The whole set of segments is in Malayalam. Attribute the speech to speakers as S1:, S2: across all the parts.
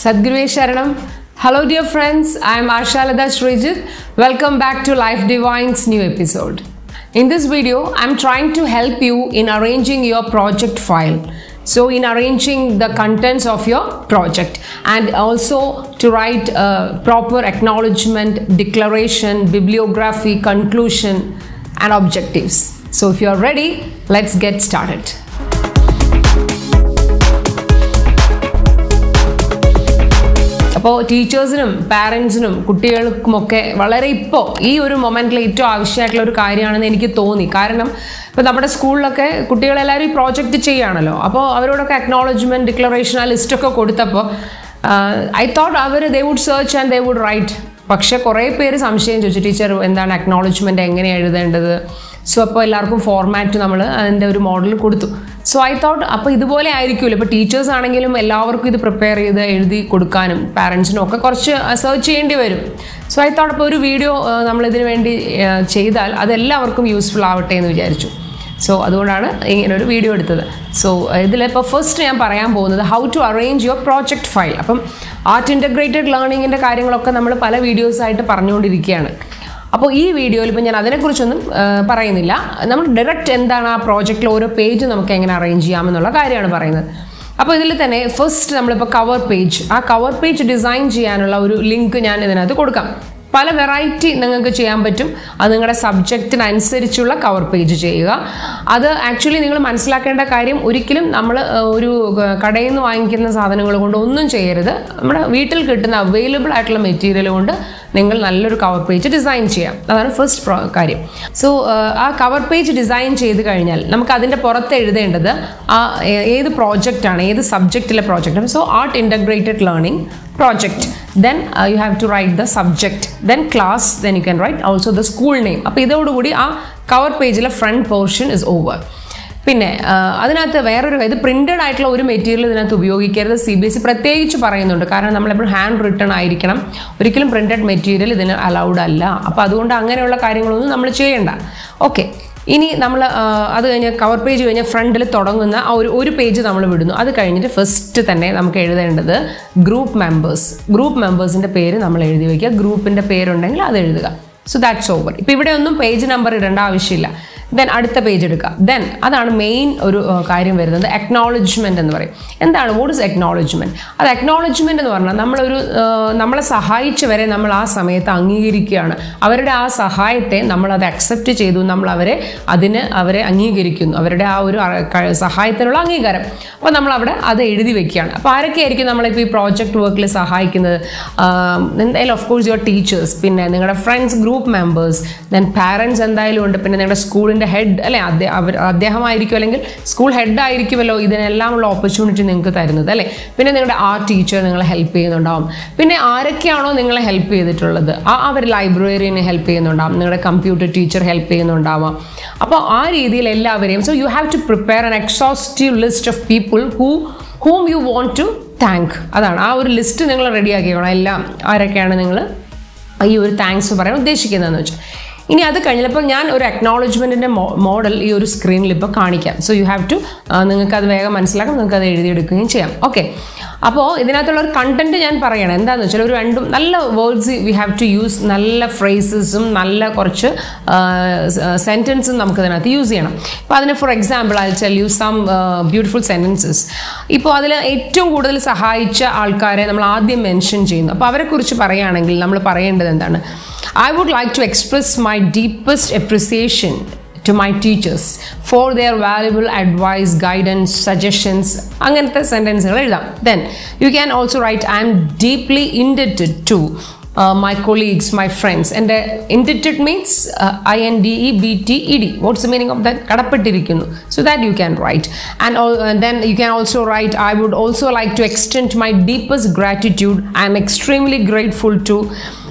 S1: Sadguru Sharanam. Hello, dear friends. I am Ashalada Srijit. Welcome back to Life Divine's new episode. In this video, I'm trying to help you in arranging your project file. So, in arranging the contents of your project and also to write a proper acknowledgement, declaration, bibliography, conclusion, and objectives. So, if you are ready, let's get started. അപ്പോൾ ടീച്ചേഴ്സിനും പാരൻസിനും കുട്ടികൾക്കുമൊക്കെ വളരെ ഇപ്പോൾ ഈ ഒരു മൊമെൻറ്റിൽ ഏറ്റവും ആവശ്യമായിട്ടുള്ള ഒരു കാര്യമാണെന്ന് എനിക്ക് തോന്നി കാരണം ഇപ്പോൾ നമ്മുടെ സ്കൂളിലൊക്കെ കുട്ടികളെല്ലാവരും ഈ പ്രോജക്റ്റ് ചെയ്യുകയാണല്ലോ അപ്പോൾ അവരോടൊക്കെ അക്നോളജ്മെൻറ്റ് ഡിക്ലറേഷൻ ആ ലിസ്റ്റൊക്കെ കൊടുത്തപ്പോൾ ഐ തോട്ട് അവർ they would search and they would write പക്ഷേ കുറേ പേര് സംശയം ചോദിച്ചു ടീച്ചർ എന്താണ് അക്നോളജ്മെൻറ്റ് എങ്ങനെയാണ് എഴുതേണ്ടത് സോ അപ്പോൾ എല്ലാവർക്കും ഫോർമാറ്റ് നമ്മൾ അതിൻ്റെ ഒരു മോഡൽ കൊടുത്തു സോ ഐ തോട്ട് അപ്പോൾ ഇതുപോലെ ആയിരിക്കുമല്ലോ ഇപ്പോൾ ടീച്ചേഴ്സ് ആണെങ്കിലും എല്ലാവർക്കും ഇത് പ്രിപ്പയർ ചെയ്ത് എഴുതി കൊടുക്കാനും പാരൻസിനും ഒക്കെ കുറച്ച് സെർച്ച് ചെയ്യേണ്ടി വരും സോ ഐ തോട്ട് അപ്പോൾ ഒരു വീഡിയോ നമ്മളിതിന് വേണ്ടി ചെയ്താൽ അതെല്ലാവർക്കും യൂസ്ഫുൾ ആവട്ടെ എന്ന് വിചാരിച്ചു സോ അതുകൊണ്ടാണ് ഇങ്ങനെ ഒരു വീഡിയോ എടുത്തത് സോ ഇതിലിപ്പോൾ ഫസ്റ്റ് ഞാൻ പറയാൻ പോകുന്നത് how to arrange your project file അപ്പം ആർട്ട് ഇൻ്റഗ്രേറ്റഡ് ലേണിങ്ങിൻ്റെ കാര്യങ്ങളൊക്കെ നമ്മൾ പല വീഡിയോസായിട്ട് പറഞ്ഞുകൊണ്ടിരിക്കുകയാണ് അപ്പോൾ ഈ വീഡിയോയിൽ ഇപ്പോൾ ഞാൻ അതിനെക്കുറിച്ചൊന്നും പറയുന്നില്ല നമ്മൾ ഡയറക്റ്റ് എന്താണ് ആ പ്രോജക്റ്റിൽ ഓരോ പേജ് നമുക്ക് എങ്ങനെ അറേഞ്ച് ചെയ്യാമെന്നുള്ള കാര്യമാണ് പറയുന്നത് അപ്പോൾ ഇതിൽ തന്നെ ഫസ്റ്റ് നമ്മളിപ്പോൾ കവർ പേജ് ആ കവർ പേജ് ഡിസൈൻ ചെയ്യാനുള്ള ഒരു ലിങ്ക് ഞാൻ ഇതിനകത്ത് കൊടുക്കാം പല വെറൈറ്റി നിങ്ങൾക്ക് ചെയ്യാൻ പറ്റും അത് നിങ്ങളുടെ സബ്ജക്റ്റിനനുസരിച്ചുള്ള കവർ പേജ് ചെയ്യുക അത് ആക്ച്വലി നിങ്ങൾ മനസ്സിലാക്കേണ്ട കാര്യം ഒരിക്കലും നമ്മൾ ഒരു കടയിൽ നിന്ന് വാങ്ങിക്കുന്ന സാധനങ്ങൾ കൊണ്ട് ഒന്നും ചെയ്യരുത് നമ്മുടെ വീട്ടിൽ കിട്ടുന്ന അവൈലബിൾ ആയിട്ടുള്ള മെറ്റീരിയൽ കൊണ്ട് നിങ്ങൾ നല്ലൊരു കവർ പേജ് ഡിസൈൻ ചെയ്യാം അതാണ് ഫസ്റ്റ് കാര്യം സോ ആ കവർ പേജ് ഡിസൈൻ ചെയ്ത് കഴിഞ്ഞാൽ നമുക്ക് അതിൻ്റെ പുറത്ത് എഴുതേണ്ടത് ആ ഏത് പ്രോജക്റ്റാണ് ഏത് സബ്ജക്റ്റിലെ പ്രോജക്റ്റാണ് so art integrated learning project then uh, you have to write the subject then class then you can write also the school name അപ്പോൾ ഇതോടുകൂടി ആ കവർ പേജിലെ ഫ്രണ്ട് പോർഷൻ ഇസ് ഓവർ പിന്നെ അതിനകത്ത് വേറൊരു ഇത് പ്രിൻറ്റഡ് ആയിട്ടുള്ള ഒരു മെറ്റീരിയൽ ഇതിനകത്ത് ഉപയോഗിക്കരുത് സി ബി എസ് സി പ്രത്യേകിച്ച് പറയുന്നുണ്ട് കാരണം നമ്മളെപ്പോഴും ഹാൻഡ് റിട്ടൺ ആയിരിക്കണം ഒരിക്കലും പ്രിൻറ്റഡ് മെറ്റീരിയൽ ഇതിന് അലൗഡ് അല്ല അപ്പോൾ അതുകൊണ്ട് അങ്ങനെയുള്ള കാര്യങ്ങളൊന്നും നമ്മൾ ചെയ്യേണ്ട ഓക്കെ ഇനി നമ്മൾ അത് കഴിഞ്ഞ് കവർ പേജ് കഴിഞ്ഞ് ഫ്രണ്ടിൽ തുടങ്ങുന്ന ആ ഒരു ഒരു പേജ് നമ്മൾ വിടുന്നു അത് കഴിഞ്ഞിട്ട് ഫസ്റ്റ് തന്നെ നമുക്ക് എഴുതേണ്ടത് ഗ്രൂപ്പ് മെമ്പേഴ്സ് ഗ്രൂപ്പ് മെമ്പേഴ്സിൻ്റെ പേര് നമ്മൾ എഴുതി വയ്ക്കുക ഗ്രൂപ്പിൻ്റെ പേരുണ്ടെങ്കിൽ അത് എഴുതുക സോ ദാറ്റ്സ് ഓവർ ഇപ്പോൾ ഇവിടെ ഒന്നും പേജ് നമ്പർ ഇടേണ്ട ആവശ്യമില്ല ദെൻ അടുത്ത പേജ് എടുക്കുക ദെൻ അതാണ് മെയിൻ ഒരു കാര്യം വരുന്നത് അക്നോളജ്മെൻ്റ് എന്ന് പറയും എന്താണ് വോട്ട് ഇസ് അക്നോളജ്മെൻറ്റ് അത് അക്നോളജ്മെൻ്റ് എന്ന് പറഞ്ഞാൽ നമ്മളൊരു നമ്മളെ സഹായിച്ചവരെ നമ്മൾ ആ സമയത്ത് അംഗീകരിക്കുകയാണ് അവരുടെ ആ സഹായത്തെ നമ്മൾ അത് അക്സെപ്റ്റ് ചെയ്തു നമ്മൾ അവരെ അതിന് അവരെ അംഗീകരിക്കുന്നു അവരുടെ ആ ഒരു സഹായത്തിനുള്ള അംഗീകാരം അപ്പോൾ നമ്മൾ അവിടെ അത് എഴുതി വെക്കുകയാണ് അപ്പോൾ ആരൊക്കെയായിരിക്കും നമ്മളിപ്പോൾ ഈ പ്രോജക്റ്റ് വർക്കിൽ സഹായിക്കുന്നത് എന്തായാലും ഓഫ് കോഴ്സ് യുവർ ടീച്ചേഴ്സ് പിന്നെ നിങ്ങളുടെ friends group members then parents എന്തായാലും ഉണ്ട് പിന്നെ നിങ്ങളുടെ സ്കൂളിൻ്റെ ഹെഡ് അല്ലെ അവർ അദ്ദേഹമായിരിക്കും അല്ലെങ്കിൽ സ്കൂൾ ഹെഡ് ആയിരിക്കുമല്ലോ ഇതിനെല്ലാമുള്ള ഓപ്പർച്യൂണിറ്റി നിങ്ങൾക്ക് തരുന്നത് അല്ലേ പിന്നെ നിങ്ങളുടെ ആ ടീച്ചർ നിങ്ങളെ ഹെൽപ്പ് ചെയ്യുന്നുണ്ടാവും പിന്നെ ആരൊക്കെയാണോ നിങ്ങളെ ഹെൽപ്പ് ചെയ്തിട്ടുള്ളത് ആ അവർ ലൈബ്രറിയനെ ഹെൽപ്പ് ചെയ്യുന്നുണ്ടാവും നിങ്ങളുടെ കമ്പ്യൂട്ടർ ടീച്ചർ ഹെൽപ്പ് ചെയ്യുന്നുണ്ടാവാം അപ്പോൾ ആ രീതിയിൽ എല്ലാവരെയും so you have to prepare an exhaustive list of people who whom you want to thank അതാണ് ആ ഒരു ലിസ്റ്റ് നിങ്ങൾ റെഡിയാക്കിക്കണം എല്ലാം ആരൊക്കെയാണ് നിങ്ങൾ ഈ ഒരു താങ്ക്സ് പറയാൻ ഉദ്ദേശിക്കുന്നതെന്ന് വെച്ചാൽ ഇനി അത് കഴിഞ്ഞപ്പോൾ ഞാൻ ഒരു അക്നോളജ്മെൻറ്റിൻ്റെ മോഡൽ ഈ ഒരു സ്ക്രീനിൽ ഇപ്പോൾ കാണിക്കാം സോ യു ഹാവ് ടു നിങ്ങൾക്ക് അത് വേഗം മനസ്സിലാക്കാം നിങ്ങൾക്ക് അത് എഴുതിയെടുക്കുകയും ചെയ്യാം ഓക്കെ അപ്പോൾ ഇതിനകത്തുള്ള ഒരു കണ്ടന്റ് ഞാൻ പറയണം എന്താണെന്ന് വെച്ചാൽ ഒരു രണ്ടും നല്ല words we have to use നല്ല ഫ്രേസസും നല്ല കുറച്ച് സെൻറ്റൻസും നമുക്ക് ഇതിനകത്ത് യൂസ് ചെയ്യണം ഇപ്പോൾ അതിന് for example I tell you some beautiful sentences ഇപ്പോൾ അതിൽ ഏറ്റവും കൂടുതൽ സഹായിച്ച ആൾക്കാരെ നമ്മൾ ആദ്യം മെൻഷൻ ചെയ്യുന്നു അപ്പോൾ അവരെക്കുറിച്ച് പറയുകയാണെങ്കിൽ നമ്മൾ പറയേണ്ടത് എന്താണ് I would like to express my deepest appreciation to my teachers for their valuable advice, guidance, suggestions. അങ്ങനത്തെ സെൻറ്റൻസുകൾ എഴുതാം then you can also write I am deeply indebted to my colleagues my friends എൻ്റെ indebted means I N D E B T E D what's meaning of that കടപ്പെട്ടിരിക്കുന്നു so that you can write and then you can also write I would also like to extend my deepest gratitude I am extremely grateful to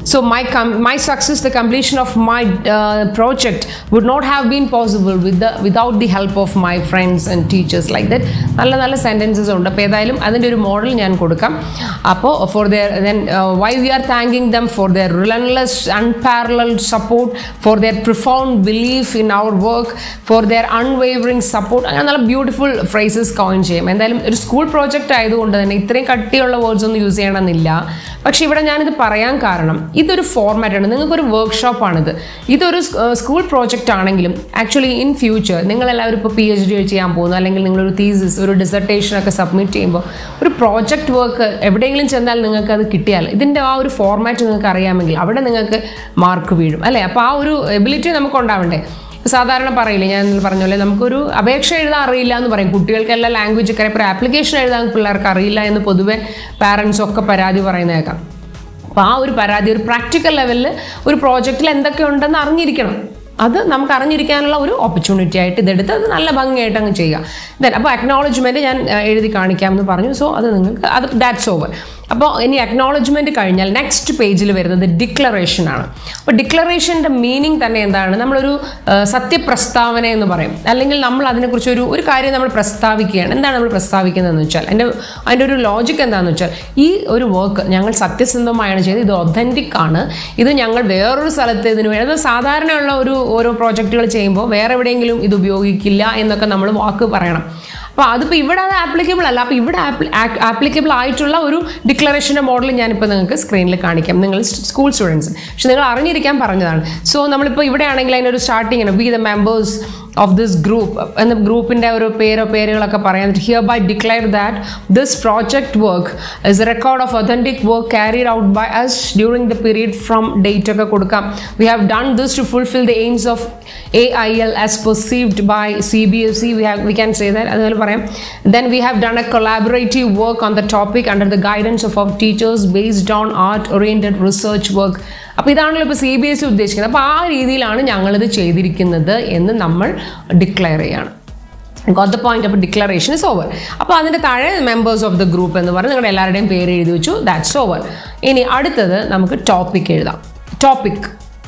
S1: So my com- my success, the completion of my uh, project would not have been possible with the without the help of my friends and teachers like that. നല്ല നല്ല സെൻറ്റൻസസ് ഉണ്ട് അപ്പോൾ ഏതായാലും അതിൻ്റെ ഒരു മോഡൽ ഞാൻ കൊടുക്കാം അപ്പോൾ for their then why we are thanking them for their relentless unparalleled support for their profound belief in our work for their unwavering support അങ്ങനെ നല്ല ബ്യൂട്ടിഫുൾ ഫ്രേസസ് കോയിൻ ചെയ്യും എന്തായാലും ഒരു സ്കൂൾ പ്രോജക്റ്റ് ആയതുകൊണ്ട് തന്നെ ഇത്രയും കട്ടിയുള്ള വേർഡ്സ് ഒന്നും യൂസ് ചെയ്യണമെന്നില്ല പക്ഷേ ഇവിടെ ഞാനിത് പറയാൻ കാരണം ഇതൊരു ഫോർമാറ്റാണ് നിങ്ങൾക്കൊരു വർക്ക്ഷോപ്പാണിത് ഇതൊരു സ്കൂൾ പ്രോജക്റ്റ് ആണെങ്കിലും ആക്ച്വലി ഇൻ ഫ്യൂച്ചർ നിങ്ങളെല്ലാവരും ഇപ്പോൾ പി എച്ച് ഡി ചെയ്യാൻ പോകുന്നു അല്ലെങ്കിൽ നിങ്ങളൊരു തീസിസ് ഒരു ഡിസർട്ടേഷൻ ഒക്കെ സബ്മിറ്റ് ചെയ്യുമ്പോൾ ഒരു പ്രോജക്റ്റ് വർക്ക് എവിടെയെങ്കിലും ചെന്നാൽ നിങ്ങൾക്ക് അത് കിട്ടിയാൽ ഇതിൻ്റെ ആ ഒരു ഫോർമാറ്റ് നിങ്ങൾക്ക് അറിയാമെങ്കിൽ അവിടെ നിങ്ങൾക്ക് മാർക്ക് വീഴും അല്ലേ അപ്പോൾ ആ ഒരു എബിലിറ്റി നമുക്ക് ഉണ്ടാവണ്ടേ സാധാരണ പറയില്ലേ ഞാൻ ഇന്നലെ പറഞ്ഞ പോലെ നമുക്കൊരു അപേക്ഷ എഴുതാൻ അറിയില്ല എന്ന് പറയും കുട്ടികൾക്കെല്ലാം ലാംഗ്വേജ് ഒക്കെ ഇപ്പോൾ ആപ്ലിക്കേഷൻ എഴുതാൻ പിള്ളേർക്ക് അറിയില്ല എന്ന് പൊതുവെ പാരൻസ് ഒക്കെ പരാതി പറയുന്നേക്കാം അപ്പോൾ ആ ഒരു പരാതി ഒരു പ്രാക്ടിക്കൽ ലെവലിൽ ഒരു പ്രോജക്റ്റിൽ എന്തൊക്കെ ഉണ്ടെന്ന് അറിഞ്ഞിരിക്കണം അത് നമുക്ക് അറിഞ്ഞിരിക്കാനുള്ള ഒരു ഓപ്പർച്യൂണിറ്റി ആയിട്ട് ഇതെടുത്ത് അത് നല്ല ഭംഗിയായിട്ട് അങ്ങ് ചെയ്യുക ദെൻ അപ്പോൾ അക്നോളജ്മെൻറ്റ് ഞാൻ ആ, എഴുതി കാണിക്കാമെന്ന് പറഞ്ഞു സോ അത് നിങ്ങൾക്ക് അത് ദാറ്റ്സ് ഓവർ അപ്പോൾ ഇനി അക്നോളജ്മെൻറ്റ് കഴിഞ്ഞാൽ നെക്സ്റ്റ് പേജിൽ വരുന്നത് ഡിക്ലറേഷൻ ആണ് അപ്പോൾ ഡിക്ലറേഷൻ്റെ മീനിങ് തന്നെ എന്താണ് നമ്മളൊരു ആ, സത്യപ്രസ്താവന എന്ന് പറയും അല്ലെങ്കിൽ നമ്മൾ അതിനെക്കുറിച്ച് ഒരു ഒരു കാര്യം നമ്മൾ പ്രസ്താവിക്കുകയാണ് എന്താണ് നമ്മൾ പ്രസ്താവിക്കുന്നതെന്ന് വെച്ചാൽ എൻ്റെ അതിൻ്റെ ഒരു ലോജിക്ക് എന്താണെന്ന് വെച്ചാൽ ഈ ഒരു വർക്ക് ഞങ്ങൾ സത്യസന്ധമായാണ് ചെയ്തത് ഇത് ഒതൻറ്റിക് ആണ് ഇത് ഞങ്ങൾ വേറൊരു സ്ഥലത്ത് ഇതിന് വേണ്ടി അത് സാധാരണയുള്ള ഒരു ഓരോ പ്രോജക്റ്റുകൾ ചെയ്യുമ്പോൾ വേറെ എവിടെയെങ്കിലും ഇത് ഉപയോഗിക്കില്ല എന്നൊക്കെ നമ്മൾ വാക്ക് പറയണം അപ്പോൾ അതിപ്പോൾ ഇവിടെ അത് ആപ്ലിക്കബിൾ അല്ല അപ്പോൾ ഇവിടെ ആപ്ലിക്കബിൾ ആയിട്ടുള്ള ഒരു ഡിക്ലറേഷൻ്റെ മോഡൽ ഞാനിപ്പോൾ നിങ്ങൾക്ക് സ്ക്രീനിൽ കാണിക്കാം നിങ്ങൾ സ്കൂൾ സ്റ്റുഡൻസ് പക്ഷെ നിങ്ങൾ അറിഞ്ഞിരിക്കാൻ പറഞ്ഞതാണ് സോ നമ്മളിപ്പോൾ ഇവിടെ ആണെങ്കിൽ അതിനൊരു starting we the members of this group എന്ന ഗ്രൂപ്പിൻ്റെ ഒരു പേരോ പേരുകളൊക്കെ പറയാൻ hereby declare that this project work is a record of authentic work carried out by us during the period from date ഒക്കെ കൊടുക്കാം we have done this to fulfil the aims of A I L as perceived by C B S E we have we can say that അതുപോലെ പറയാം then we have done a collaborative work on the topic under the guidance of our teachers based on art oriented research work അപ്പോൾ ഇതാണല്ലോ ഇപ്പോൾ സി ബി എസ് ഇ ഉദ്ദേശിക്കുന്നത് അപ്പോൾ ആ രീതിയിലാണ് ഞങ്ങളിത് ചെയ്തിരിക്കുന്നത് എന്ന് നമ്മൾ ഡിക്ലെയർ ചെയ്യാണ് got the point of declaration is over അപ്പോൾ അതിൻ്റെ താഴെ മെമ്പേഴ്സ് ഓഫ് ദ ഗ്രൂപ്പ് എന്ന് പറഞ്ഞ് നിങ്ങളുടെ എല്ലാവരുടെയും പേര് എഴുതി വെച്ചു ദാറ്റ്സ് ഓവർ ഇനി അടുത്തത് നമുക്ക് ടോപ്പിക് എഴുതാം ടോപ്പിക്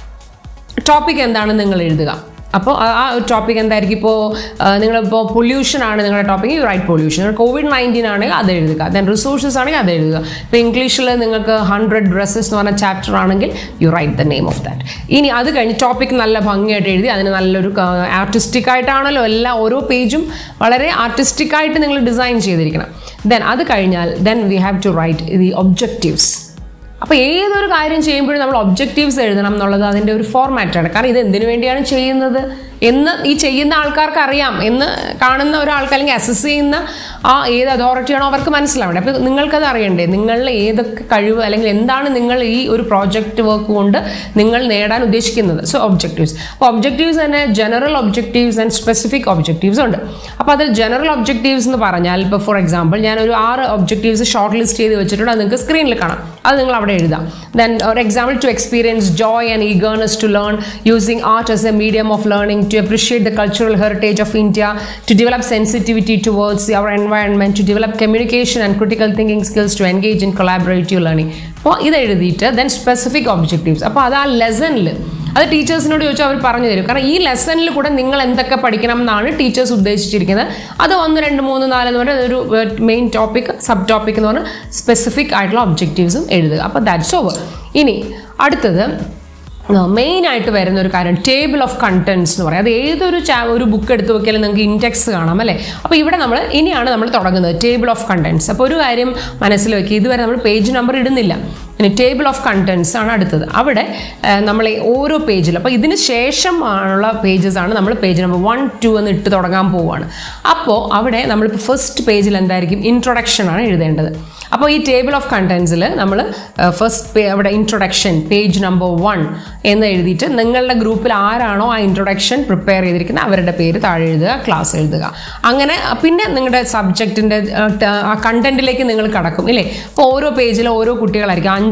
S1: ടോപ്പിക് എന്താണ് നിങ്ങൾ എഴുതുക അപ്പോൾ ആ- ആ ഒരു ടോപ്പിക് എന്തായിരിക്കും ഇപ്പോൾ നിങ്ങളിപ്പോൾ പൊല്യൂഷൻ ആണ് നിങ്ങളുടെ topic you write pollution COVID nineteen ആണെങ്കിൽ അത് എഴുതുക ദെൻ റിസോഴ്സസ് ആണെങ്കിൽ അത് എഴുതുക ഇപ്പോൾ ഇംഗ്ലീഷിൽ നിങ്ങൾക്ക് ഹൺഡ്രഡ് ഡ്രസ്സസ് എന്ന് പറഞ്ഞ ചാപ്റ്റർ ആണെങ്കിൽ you write the name of that ഇനി അത് കഴിഞ്ഞ് ടോപ്പിക് നല്ല ഭംഗിയായിട്ട് എഴുതി അതിന് നല്ലൊരു ആർട്ടിസ്റ്റിക് ആയിട്ടാണല്ലോ എല്ലാ ഓരോ പേജും വളരെ ആർട്ടിസ്റ്റിക് ആയിട്ട് നിങ്ങൾ ഡിസൈൻ ചെയ്തിരിക്കണം ദെൻ അത് കഴിഞ്ഞാൽ then we have to write the objectives അപ്പോൾ ഏതൊരു കാര്യം ചെയ്യുമ്പോഴും നമ്മൾ ഒബ്ജക്റ്റീവ്സ് എഴുതണം എന്നുള്ളത് അതിൻ്റെ ഒരു ഫോർമാറ്റാണ് കാരണം ഇത് എന്തിനു വേണ്ടിയാണ് ചെയ്യുന്നത് എന്ന് ഈ ചെയ്യുന്ന ആൾക്കാർക്ക് അറിയാം എന്ന് കാണുന്ന ഒരാൾക്ക് അല്ലെങ്കിൽ അസസ് ചെയ്യുന്ന ആ ഏത് അതോറിറ്റിയാണോ അവർക്ക് മനസ്സിലാവണ്ടേ അപ്പോൾ നിങ്ങൾക്കത് അറിയണ്ടേ നിങ്ങളിൽ ഏതൊക്കെ കഴിവ് അല്ലെങ്കിൽ എന്താണ് നിങ്ങൾ ഈ ഒരു പ്രോജക്റ്റ് വർക്ക് കൊണ്ട് നിങ്ങൾ നേടാൻ ഉദ്ദേശിക്കുന്നത് സോ ഒബ്ജക്റ്റീവ്സ് അപ്പോൾ ഒബ്ജക്റ്റീവ്സ് തന്നെ general objectives and specific objectives ഉണ്ട് അപ്പോൾ അതിൽ ജനറൽ ഒബ്ജക്റ്റീവ്സ് എന്ന് പറഞ്ഞാൽ ഇപ്പോൾ ഫോർ എക്സാമ്പിൾ ഞാൻ ഒരു ആറ് ഒബ്ജക്റ്റീവ്സ് ഷോർട്ട് ലിസ്റ്റ് ചെയ്ത് വെച്ചിട്ടുണ്ട് അത് നിങ്ങൾക്ക് സ്ക്രീനിൽ കാണാം അത് നിങ്ങൾ അവിടെ എഴുതാം ദെൻ ഒരു example to experience joy and eagerness to learn using art as a medium of learning to appreciate the cultural heritage of India, to develop sensitivity towards our environment, to develop communication and critical thinking skills, to engage in collaborative learning. അപ്പോൾ ഇത് എഴുതിയിട്ട് ദെൻ സ്പെസിഫിക് ഒബ്ജക്റ്റീവ്സ് അപ്പോൾ അത് ആ ലെസണിൽ അത് ടീച്ചേഴ്സിനോട് ചോദിച്ചാൽ അവർ പറഞ്ഞു തരും കാരണം ഈ ലെസണിൽ കൂടെ നിങ്ങൾ എന്തൊക്കെ പഠിക്കണം എന്നാണ് ടീച്ചേഴ്സ് ഉദ്ദേശിച്ചിരിക്കുന്നത് അത് ഒന്ന് രണ്ട് മൂന്ന് നാല് എന്ന് പറഞ്ഞാൽ ഒരു മെയിൻ ടോപ്പിക് സബ് ടോപ്പിക് എന്ന് പറഞ്ഞാൽ സ്പെസിഫിക് ആയിട്ടുള്ള ഒബ്ജക്റ്റീവ്സും എഴുതുക അപ്പോൾ ദാറ്റ്സ് ഓവർ ഇനി അടുത്തത് മെയിൻ ആയിട്ട് വരുന്ന ഒരു കാര്യം ടേബിൾ ഓഫ് കണ്ടൻസ് എന്ന് പറയും അത് ഏതൊരു ചാ ഒരു ബുക്ക് എടുത്ത് നോക്കിയാലും നിങ്ങൾക്ക് ഇൻഡെക്സ് കാണാം അല്ലേ അപ്പോൾ ഇവിടെ നമ്മൾ ഇനിയാണ് നമ്മൾ തുടങ്ങുന്നത് ടേബിൾ ഓഫ് കണ്ടൻസ് അപ്പോൾ ഒരു കാര്യം മനസ്സിൽ വെക്കുക ഇതുവരെ നമ്മൾ പേജ് നമ്പർ ഇടുന്നില്ല ഇനി ടേബിൾ ഓഫ് കണ്ടൻസ് ആണ് അടുത്തത് അവിടെ നമ്മൾ ഓരോ പേജിൽ അപ്പോൾ ഇതിന് ശേഷം ഉള്ള പേജസ് ആണ് നമ്മൾ പേജ് നമ്പർ വൺ ടു എന്ന് ഇട്ട് തുടങ്ങാൻ പോവുകയാണ് അപ്പോൾ അവിടെ നമ്മളിപ്പോൾ ഫസ്റ്റ് പേജിൽ എന്തായിരിക്കും ഇൻട്രൊഡക്ഷൻ ആണ് എഴുതേണ്ടത് അപ്പോൾ ഈ ടേബിൾ ഓഫ് കണ്ടൻസിൽ നമ്മൾ ഫസ്റ്റ് അവിടെ ഇൻട്രൊഡക്ഷൻ പേജ് നമ്പർ വൺ എന്ന് എഴുതിയിട്ട് നിങ്ങളുടെ ഗ്രൂപ്പിൽ ആരാണോ ആ ഇൻട്രൊഡക്ഷൻ പ്രിപ്പയർ ചെയ്തിരിക്കുന്നത് അവരുടെ പേര് താഴെ എഴുതുക ക്ലാസ് എഴുതുക അങ്ങനെ പിന്നെ നിങ്ങളുടെ സബ്ജക്റ്റിൻ്റെ ആ കണ്ടന്റിലേക്ക് നിങ്ങൾ കടക്കും ഇല്ലേ അപ്പോൾ ഓരോ പേജിലും ഓരോ കുട്ടികളായിരിക്കും അഞ്ച്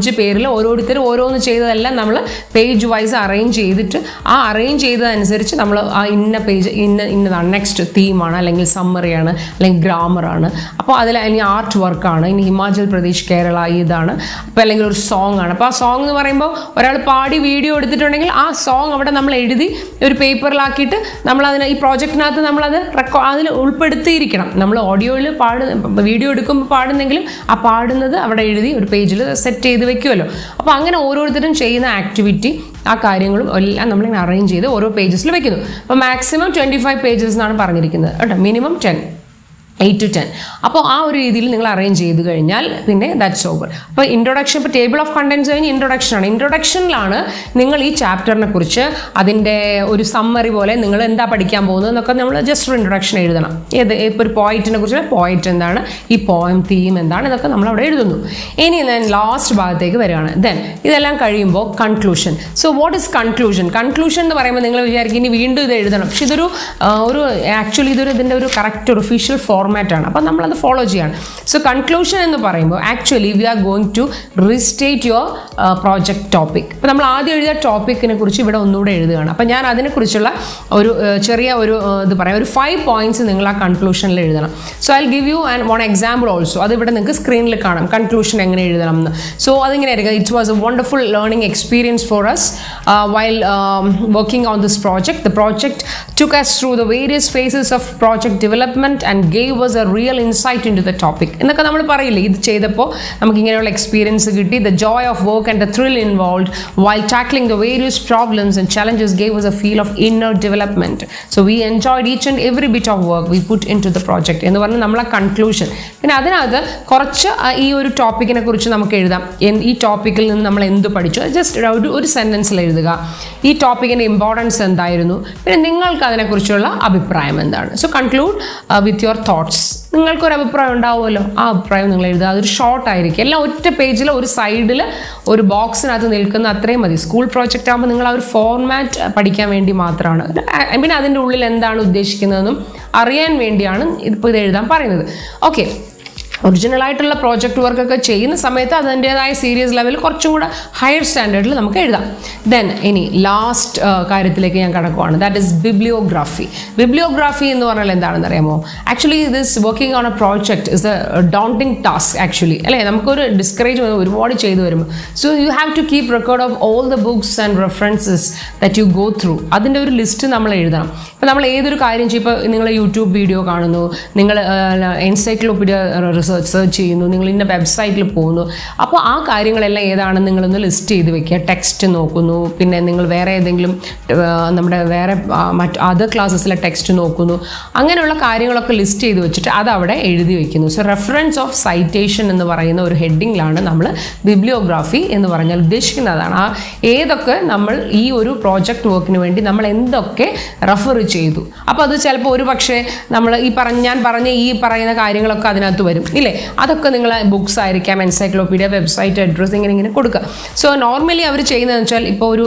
S1: അഞ്ച് പേരിൽ ഓരോരുത്തരും ഓരോന്ന് ചെയ്തതെല്ലാം നമ്മൾ പേജ് വൈസ് അറേഞ്ച് ചെയ്തിട്ട് ആ അറേഞ്ച് ചെയ്തതനുസരിച്ച് നമ്മൾ ആ ഇന്ന പേജ് ഇന്ന ഇന്നതാണ് നെക്സ്റ്റ് തീമാണ് അല്ലെങ്കിൽ സമ്മറിയാണ് അല്ലെങ്കിൽ ഗ്രാമറാണ് അപ്പോൾ അതിൽ ഇനി ആർട്ട് വർക്കാണ് ഇനി ഹിമാചൽ പ്രദേശ് കേരള ഇതാണ് അപ്പോൾ അല്ലെങ്കിൽ ഒരു സോങ് ആണ് അപ്പോൾ ആ സോങ് എന്ന് പറയുമ്പോൾ ഒരാൾ പാടി വീഡിയോ എടുത്തിട്ടുണ്ടെങ്കിൽ ആ സോങ് അവിടെ നമ്മൾ എഴുതി ഒരു പേപ്പറിലാക്കിയിട്ട് നമ്മൾ അതിന് ഈ പ്രോജക്റ്റിനകത്ത് നമ്മളത് റെക്കോ അതിൽ ഉൾപ്പെടുത്തിയിരിക്കണം നമ്മൾ ഓഡിയോയിൽ പാട് വീഡിയോ എടുക്കുമ്പോൾ പാടുന്നെങ്കിലും ആ പാടുന്നത് അവിടെ എഴുതി ഒരു പേജിൽ സെറ്റ് ചെയ്ത് വെക്കുമല്ലോ അപ്പോൾ അങ്ങനെ ഓരോരുത്തരും ചെയ്യുന്ന ആക്ടിവിറ്റി ആ കാര്യങ്ങളും എല്ലാം നമ്മളിങ്ങനെ അറേഞ്ച് ചെയ്ത് ഓരോ പേജസിൽ വെക്കുന്നു അപ്പോൾ മാക്സിമം ട്വൻറ്റി ഫൈവ് പേജസ് എന്നാണ് പറഞ്ഞിരിക്കുന്നത് കേട്ടോ minimum ten eight to ten അപ്പോൾ ആ ഒരു രീതിയിൽ നിങ്ങൾ അറേഞ്ച് ചെയ്ത് കഴിഞ്ഞാൽ പിന്നെ ദാറ്റ്സ് ഓവർ അപ്പോൾ ഇൻട്രൊഡക്ഷൻ ഇപ്പോൾ ടേബിൾ ഓഫ് കണ്ടൻസ് കഴിഞ്ഞ് ഇൻട്രൊഡക്ഷൻ ആണ് ഇൻട്രൊഡക്ഷനിലാണ് നിങ്ങൾ ഈ ചാപ്റ്ററിനെ കുറിച്ച് അതിൻ്റെ ഒരു സമ്മറി പോലെ നിങ്ങൾ എന്താ പഠിക്കാൻ പോകുന്നത് എന്നൊക്കെ നമ്മൾ ജസ്റ്റ് ഒരു ഇൻട്രൊഡക്ഷൻ എഴുതണം ഏത് ഇപ്പോൾ ഒരു പോയിറ്റിനെ കുറിച്ച് പോയിറ്റ് എന്താണ് ഈ പോയം തീം എന്താണ് ഇതൊക്കെ നമ്മൾ അവിടെ എഴുതുന്നു ഇനി ഞാൻ ലാസ്റ്റ് ഭാഗത്തേക്ക് വരികയാണ് ദെൻ ഇതെല്ലാം കഴിയുമ്പോൾ conclusion so what is conclusion conclusion എന്ന് പറയുമ്പോൾ നിങ്ങൾ വിചാരിക്കും ഇനി വീണ്ടും ഇത് എഴുതണം പക്ഷെ ഇതൊരു ആ, ഒരു ആക്ച്വലി ഇതൊരു ഇതിൻ്റെ ഒരു കറക്റ്റ് ഒരു ഒഫീഷ്യൽ ഫോർമാറ്റ് ആണ് അപ്പോൾ നമ്മളത് ഫോളോ ചെയ്യണം സോ കൺക്ലൂഷൻ എന്ന് പറയുമ്പോൾ actually we are going to restate your project topic അപ്പോൾ നമ്മൾ ആദ്യം എഴുതിയ ടോപ്പിക്കിനെ കുറിച്ച് ഇവിടെ ഒന്നുകൂടെ എഴുതുകയാണ് അപ്പോൾ ഞാൻ അതിനെക്കുറിച്ചുള്ള ഒരു ആ, ചെറിയ ഒരു ആ, ഇത് പറയാം ഒരു ഫൈവ് പോയിന്റ്സ് നിങ്ങൾ ആ കൺക്ലൂഷനിൽ എഴുതണം so I give you and one example also അത് ഇവിടെ നിങ്ങൾക്ക് സ്ക്രീനിൽ കാണാം കൺക്ലൂഷൻ എങ്ങനെ എഴുതണം എന്ന് സോ അതിങ്ങനെ ആയിരിക്കും it was a wonderful learning experience for us while working on this project the project took us through the various phases of project development and gave us a real insight into the topic എന്നൊക്കെ നമ്മൾ പറയില്ലേ ഇത് ചെയ്തപ്പോൾ നമുക്ക് ഇങ്ങനെയുള്ള എക്സ്പീരിയൻസ് കിട്ടി the joy of work and the thrill involve while tackling the various problems and challenges gave us a feel of inner development so we enjoyed each and every bit of work we put into the project എന്ന് പറഞ്ഞ് നമ്മളെ കൺക്ലൂഷൻ പിന്നെ അതിനകത്ത് കുറച്ച് ആ ഈ ഒരു ടോപ്പിക്കിനെ കുറിച്ച് നമുക്ക് എഴുതാം എന്ത് ഈ ടോപ്പിക്കിൽ നിന്ന് നമ്മൾ എന്ത് പഠിച്ചു ജസ്റ്റ് ഒരു ഒരു സെൻറ്റൻസിൽ എഴുതുക ഈ ടോപ്പിക്കിൻ്റെ ഇമ്പോർട്ടൻസ് എന്തായിരുന്നു പിന്നെ നിങ്ങൾക്ക് അതിനെക്കുറിച്ചുള്ള അഭിപ്രായം എന്താണ് so conclude with your thoughts നിങ്ങൾക്കൊരു അഭിപ്രായം ഉണ്ടാവുമല്ലോ ആ അഭിപ്രായം നിങ്ങൾ എഴുതുക അതൊരു ഷോർട്ട് ആയിരിക്കും എല്ലാം ഒറ്റ പേജിൽ ഒരു സൈഡിൽ ഒരു ബോക്സിനകത്ത് നിൽക്കുന്ന അത്രയും മതി സ്കൂൾ പ്രോജക്റ്റ് ആകുമ്പോൾ നിങ്ങൾ ആ ഒരു ഫോർമാറ്റ് പഠിക്കാൻ വേണ്ടി മാത്രമാണ് പിന്നെ അതിൻ്റെ ഉള്ളിൽ എന്താണ് ഉദ്ദേശിക്കുന്നതെന്നും അറിയാൻ വേണ്ടിയാണ് ഇപ്പോൾ ഇത് എഴുതാൻ പറയുന്നത് ഓക്കെ ഒറിജിനൽ ആയിട്ടുള്ള പ്രോജക്റ്റ് വർക്കൊക്കെ ചെയ്യുന്ന സമയത്ത് അതിൻ്റെതായ സീരിയസ് ലെവലിൽ കുറച്ചും കൂടെ ഹയർ സ്റ്റാൻഡേർഡിൽ നമുക്ക് എഴുതാം ദെൻ ഇനി ലാസ്റ്റ് കാര്യത്തിലേക്ക് ഞാൻ കടക്കുവാണ് ദാറ്റ് ഇസ് ബിബ്ലിയോഗ്രാഫി ബിബ്ലിയോഗ്രാഫി എന്ന് പറഞ്ഞാൽ എന്താണെന്ന് അറിയാമോ actually this working on a project is a daunting task actually അല്ലേ നമുക്കൊരു ഡിസ്കറേജ് ഒരുപാട് ചെയ്തു വരുമ്പോൾ so you have to keep record of all the books and references that you go through അതിൻ്റെ ഒരു ലിസ്റ്റ് നമ്മൾ എഴുതണം ഇപ്പോൾ നമ്മൾ ഏതൊരു കാര്യം ചെയ്യും ഇപ്പോൾ നിങ്ങൾ യൂട്യൂബ് വീഡിയോ കാണുന്നു നിങ്ങൾ എൻസൈക്ലോപീഡിയ റിസർച്ച് സെർച്ച് ചെയ്യുന്നു നിങ്ങൾ ഇന്ന വെബ്സൈറ്റിൽ പോകുന്നു അപ്പോൾ ആ കാര്യങ്ങളെല്ലാം ഏതാണെന്ന് നിങ്ങളൊന്ന് ലിസ്റ്റ് ചെയ്ത് വെക്കുക ടെക്സ്റ്റ് നോക്കുന്നു പിന്നെ നിങ്ങൾ വേറെ ഏതെങ്കിലും ആ, നമ്മുടെ വേറെ ആ, മറ്റ് അതർ ക്ലാസ്സസിലെ ടെക്സ്റ്റ് നോക്കുന്നു അങ്ങനെയുള്ള കാര്യങ്ങളൊക്കെ ലിസ്റ്റ് ചെയ്ത് വെച്ചിട്ട് അത് അവിടെ എഴുതി വെക്കുന്നു സോ റെഫറൻസ് ഓഫ് സൈറ്റേഷൻ എന്ന് പറയുന്ന ഒരു ഹെഡിങ്ങിലാണ് നമ്മൾ ബിബ്ലിയോഗ്രാഫി എന്ന് പറഞ്ഞാൽ ഉദ്ദേശിക്കുന്നതാണ് ആ ഏതൊക്കെ നമ്മൾ ഈ ഒരു പ്രോജക്റ്റ് വർക്കിന് വേണ്ടി നമ്മൾ എന്തൊക്കെ റെഫർ ചെയ്തു അപ്പോൾ അത് ചിലപ്പോൾ ഒരു പക്ഷേ നമ്മൾ ഈ പറഞ്ഞ ഞാൻ പറഞ്ഞ ഈ പറയുന്ന കാര്യങ്ങളൊക്കെ അതിനകത്ത് വരും ഇല്ലേ അതൊക്കെ നിങ്ങൾ ബുക്സ് ആയിരിക്കാം എൻസൈക്ലോപീഡിയ വെബ്സൈറ്റ് അഡ്രസ്സ് ഇങ്ങനെ ഇങ്ങനെ കൊടുക്കുക സോ നോർമലി അവർ ചെയ്യുന്നതെന്ന് വെച്ചാൽ ഇപ്പോൾ ഒരു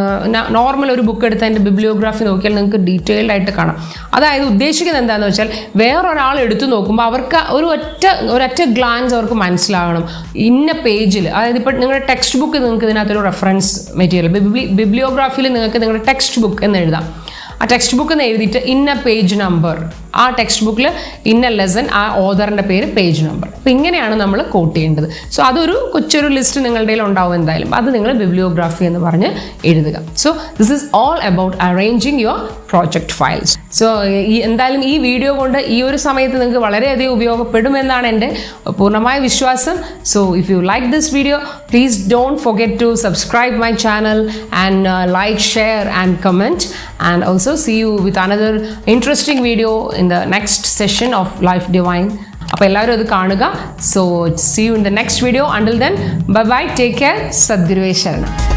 S1: നോർമൽ ഒരു ബുക്ക് എടുത്ത് അതിൻ്റെ ബിബ്ലിയോഗ്രാഫി നോക്കിയാൽ നിങ്ങൾക്ക് ഡീറ്റെയിൽഡ് ആയിട്ട് കാണാം അതായത് ഉദ്ദേശിക്കുന്നത് എന്താണെന്ന് വെച്ചാൽ വേറൊരാൾ എടുത്തു നോക്കുമ്പോൾ അവർക്ക് ഒരു ഒറ്റ ഒരൊറ്റ ഗ്ലാൻസ് അവർക്ക് മനസ്സിലാകണം ഇന്ന പേജിൽ അതായത് ഇപ്പോൾ നിങ്ങളുടെ ടെക്സ്റ്റ് ബുക്ക് നിങ്ങൾക്ക് ഇതിനകത്തൊരു റെഫറൻസ് മെറ്റീരിയൽ ബിബ്ലി ബിബ്ലിയോഗ്രാഫിയിൽ നിങ്ങൾക്ക് നിങ്ങളുടെ ടെക്സ്റ്റ് ബുക്ക് എന്ന് എഴുതാം ആ ടെക്സ്റ്റ് ബുക്ക് എന്ന് എഴുതിയിട്ട് ഇന്ന പേജ് നമ്പർ ആ ടെക്സ്റ്റ് ബുക്കിൽ ഇന്ന ലെസൺ ആ ഓദറിൻ്റെ പേര് പേജ് നമ്പർ അപ്പോൾ ഇങ്ങനെയാണ് നമ്മൾ കോട്ട് ചെയ്യേണ്ടത് സോ അതൊരു കൊച്ചൊരു ലിസ്റ്റ് നിങ്ങളുടെ കയ്യിൽ ഉണ്ടാവും എന്തായാലും അത് നിങ്ങൾ ബിബ്ലിയോഗ്രാഫി എന്ന് പറഞ്ഞ് എഴുതുക so this is all about arranging your project files so ഈ എന്തായാലും ഈ വീഡിയോ കൊണ്ട് ഈ ഒരു സമയത്ത് നിങ്ങൾക്ക് വളരെയധികം ഉപയോഗപ്പെടുമെന്നാണ് എൻ്റെ പൂർണ്ണമായ വിശ്വാസം so if you like this video please don't forget to subscribe my channel and like share and comment and also see you with another interesting video in the next session of Life Divine അപ്പോൾ എല്ലാവരും അത് കാണുക so see you in the next video until then bye bye take care സദ്ഗുരുവേ ശരണം